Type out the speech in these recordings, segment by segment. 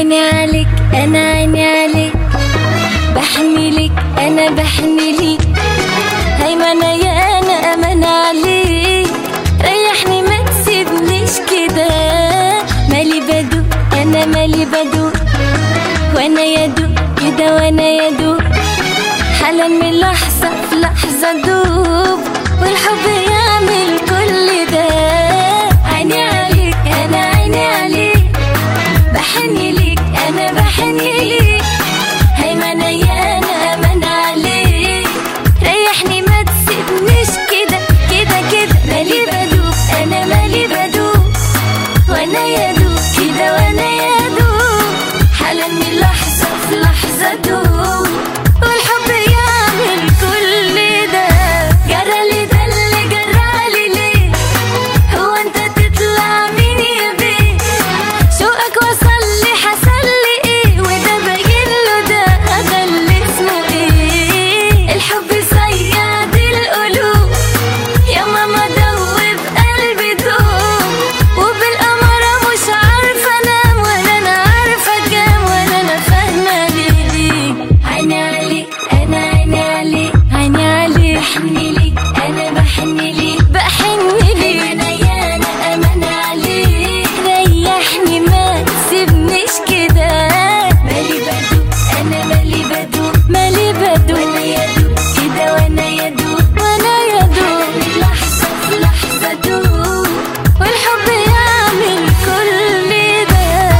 عيني عليك انا عيني عليك بحني لك انا بحني ليك هيمنة يا انا امان عليك ريحني ما تسيبنيش كده مالي بدو انا مالي بدو وانا يدو كده وانا يدو حالا من لحظة في لحظة دوب والحب يعمل كل ده عيني عليك انا عيني عليك بحني ليك انا بحني ليك هيمنة يا انا امان عليك ريحني ما تسيبنيش كده كده كده مالي بدوب انا مالي بدوب وانا يدوب كده وانا يدوب حالا من لحظة في لحظة دوب والحب يعمل كل ده جرالي ده اللي جرالي ليه هو انت تطلع مين يا بيه شوقك وصل لي حصل لي ايه وده باين له ده ده اللي اسمه ايه الحب صياد القلوب يا ماما دوب قلبي دوب وبالقمرة مش عارفة انام ولا انا عارفة كام ولا انا فاهمة ليه عيني عليك انا عيني عليك عيني عليك بحني ليك انا بحني ليك بحني ليك انا يا انا امان عليك ريحني ما تسيبنيش كده مالي بدو انا مالي بدو مالي بدو وانا يدو كده وانا يدو وانا يدو من لحظة في لحظة دوب والحب يعمل كل ده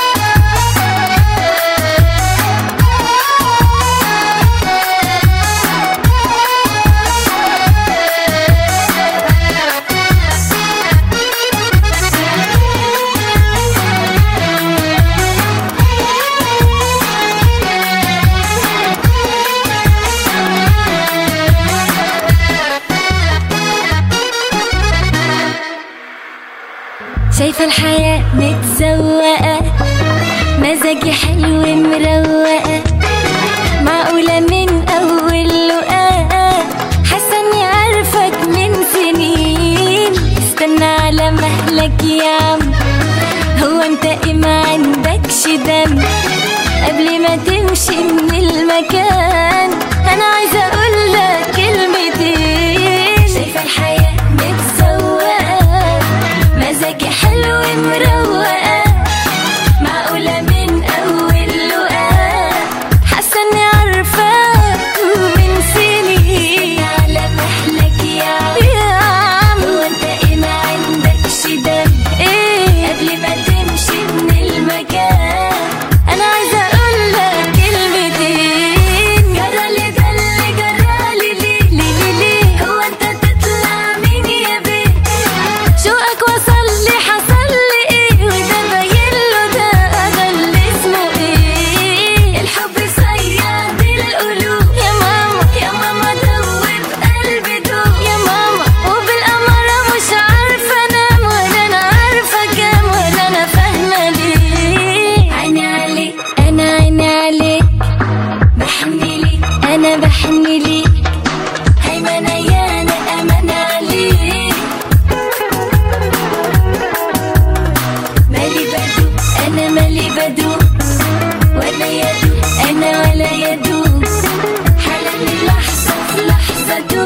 شايفة الحياة متزوقة مزاجي حلو مروقة معقولة من أول لقاء حاسة إني عارفك من سنين استنى على مهلك يا عم هو انت ايه ما عندكش دم قبل ما تمشي من المكان انا عايزه اقول لك كلمتين شايفه الحياه متسوقه مزاجي حلو مروقه معقوله من اول لقاء حاسه اني عارفاك من سنين على مهلك يا عم يا عم هو انت ايه ما عندكش دم ايه قبل ما تمشي من المكان انا عايزه اقول لك كلمتين جرالي ده اللي جرالي ليه ليه ليه ليه هو انت تطلع مين يا بيه شوقك وصل لي حصل لي ايه وده باين له ده ده اللي اسمه ايه الحب صياد القلوب يا ماما يا ماما دوب قلبي دوب يا ماما وبالقمرة مش عارفة انام ولا انا عارفة كام ولا انا فاهمة ليه عيني عليك انا عيني عليك بحني ليك انا بحني ليك هيمنة يا انا امان عليك مالي بدو انا مالي بدو ولا يدو انا ولا يدو حالا من لحظة في لحظة دو